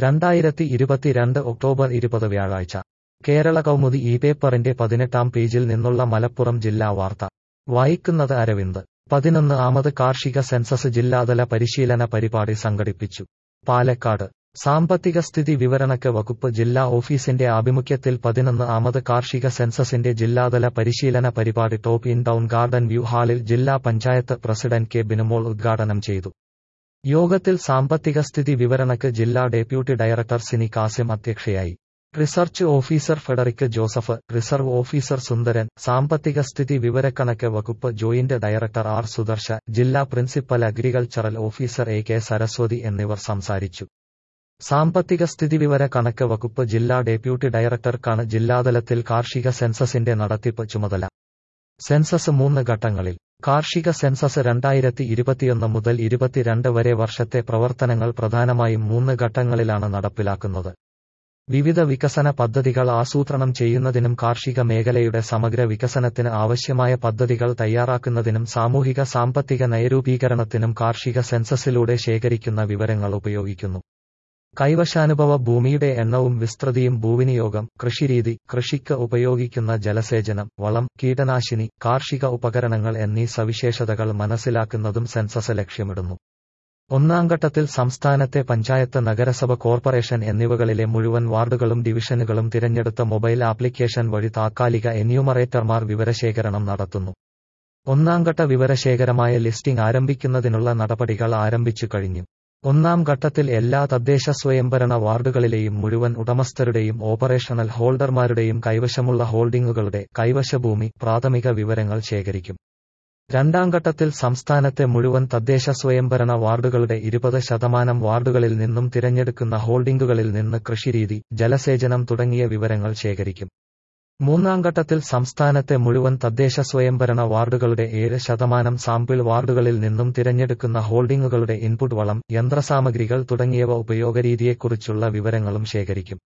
രണ്ടായിരത്തി ഇരുപത്തിരണ്ട് ഒക്ടോബർ ഇരുപത് വ്യാഴാഴ്ച കേരള കൗമുദി ഈ പേപ്പറിന്റെ പതിനെട്ടാം പേജിൽ നിന്നുള്ള മലപ്പുറം ജില്ലാ വാർത്ത വായിക്കുന്നത് അരവിന്ദ് പതിനൊന്ന് ആമത് കാർഷിക സെൻസസ് ജില്ലാതല പരിശീലന പരിപാടി സംഘടിപ്പിച്ചു പാലക്കാട് സാമ്പത്തിക സ്ഥിതി വിവരണക്ക് വകുപ്പ് ജില്ലാ ഓഫീസിന്റെ ആഭിമുഖ്യത്തിൽ പതിനൊന്ന് ആമത് കാർഷിക സെൻസസിന്റെ ജില്ലാതല പരിശീലന പരിപാടി top in town garden view ഹാളിൽ ജില്ലാ പഞ്ചായത്ത് പ്രസിഡന്റ് കെ ബിനുമോൾ ഉദ്ഘാടനം ചെയ്തു യോഗത്തിൽ സാമ്പത്തിക സ്ഥിതി വിവരണക്ക് ജില്ലാ ഡെപ്യൂട്ടി ഡയറക്ടർ സിനി കാസിം അധ്യക്ഷയായി research officer Frederick Joseph reserve officer Sundaran സാമ്പത്തിക സ്ഥിതി വിവരക്കണക്ക് വകുപ്പ് ജോയിന്റ് ഡയറക്ടർ ആർ സുദർശ ജില്ലാ principal agricultural officer A K Saraswathi എന്നിവർ സംസാരിച്ചു സാമ്പത്തിക സ്ഥിതിവിവര കണക്ക് വകുപ്പ് ജില്ലാ ഡെപ്യൂട്ടി ഡയറക്ടർക്കാണ് ജില്ലാതലത്തിൽ കാർഷിക സെൻസസിന്റെ നടത്തിപ്പ് ചുമതല സെൻസസ് മൂന്ന് ഘട്ടങ്ങളിൽ കാർഷിക സെൻസസ് രണ്ടായിരത്തി ഇരുപത്തിയൊന്ന് മുതൽ ഇരുപത്തിരണ്ട് വരെ വർഷത്തെ പ്രവർത്തനങ്ങൾ പ്രധാനമായും മൂന്ന് ഘട്ടങ്ങളിലാണ് നടപ്പിലാക്കുന്നത് വിവിധ വികസന പദ്ധതികൾ ആസൂത്രണം ചെയ്യുന്നതിനും കാർഷിക മേഖലയുടെ സമഗ്ര വികസനത്തിന് ആവശ്യമായ പദ്ധതികൾ തയ്യാറാക്കുന്നതിനും സാമൂഹിക സാമ്പത്തിക നയരൂപീകരണത്തിനും കാർഷിക സെൻസസിലൂടെ ശേഖരിക്കുന്ന വിവരങ്ങൾ ഉപയോഗിക്കുന്നു കൈവശാനുഭവ ഭൂമിയുടെ എണ്ണവും വിസ്തൃതിയും ഭൂവിനിയോഗം കൃഷിരീതി കൃഷിക്ക് ഉപയോഗിക്കുന്ന ജലസേചനം വളം കീടനാശിനി കാർഷിക ഉപകരണങ്ങൾ എന്നീ സവിശേഷതകൾ മനസ്സിലാക്കുന്നതും സെൻസസ് ലക്ഷ്യമിടുന്നു ഒന്നാം ഘട്ടത്തിൽ സംസ്ഥാനത്തെ പഞ്ചായത്ത് നഗരസഭ കോർപ്പറേഷൻ എന്നിവകളിലെ മുഴുവൻ വാർഡുകളും ഡിവിഷനുകളും തിരഞ്ഞെടുത്ത മൊബൈൽ ആപ്ലിക്കേഷൻ വഴി താത്കാലിക എന്യൂമറേറ്റർമാർ വിവരശേഖരണം നടത്തുന്നു ഒന്നാം ഘട്ട വിവരശേഖരമായ ലിസ്റ്റിംഗ് ആരംഭിക്കുന്നതിനുള്ള നടപടികൾ ആരംഭിച്ചു കഴിഞ്ഞു ഒന്നാം ഘട്ടത്തിൽ എല്ലാ തദ്ദേശ സ്വയംഭരണ വാർഡുകളിലെയും മുഴുവൻ ഉടമസ്ഥരുടെയും ഓപ്പറേഷണൽ ഹോൾഡർമാരുടെയും കൈവശമുള്ള ഹോൾഡിംഗുകളുടെ കൈവശഭൂമി പ്രാഥമിക വിവരങ്ങൾ ശേഖരിക്കും രണ്ടാം ഘട്ടത്തിൽ സംസ്ഥാനത്തെ മുഴുവൻ തദ്ദേശ സ്വയംഭരണ വാർഡുകളുടെ ഇരുപത് ശതമാനം വാർഡുകളിൽ നിന്നും തിരഞ്ഞെടുക്കുന്ന ഹോൾഡിംഗുകളിൽ നിന്ന് കൃഷിരീതി ജലസേചനം തുടങ്ങിയ വിവരങ്ങൾ ശേഖരിക്കും മൂന്നാം ഘട്ടത്തിൽ സംസ്ഥാനത്തെ മുഴുവൻ തദ്ദേശ സ്വയംഭരണ വാർഡുകളുടെ ഏഴ് ശതമാനം സാമ്പിൾ വാർഡുകളിൽ നിന്നും തിരഞ്ഞെടുക്കുന്ന ഹോൾഡിംഗുകളുടെ ഇൻപുട്ട് വളം യന്ത്രസാമഗ്രികൾ തുടങ്ങിയവ ഉപയോഗരീതിയെക്കുറിച്ചുള്ള വിവരങ്ങളും ശേഖരിക്കും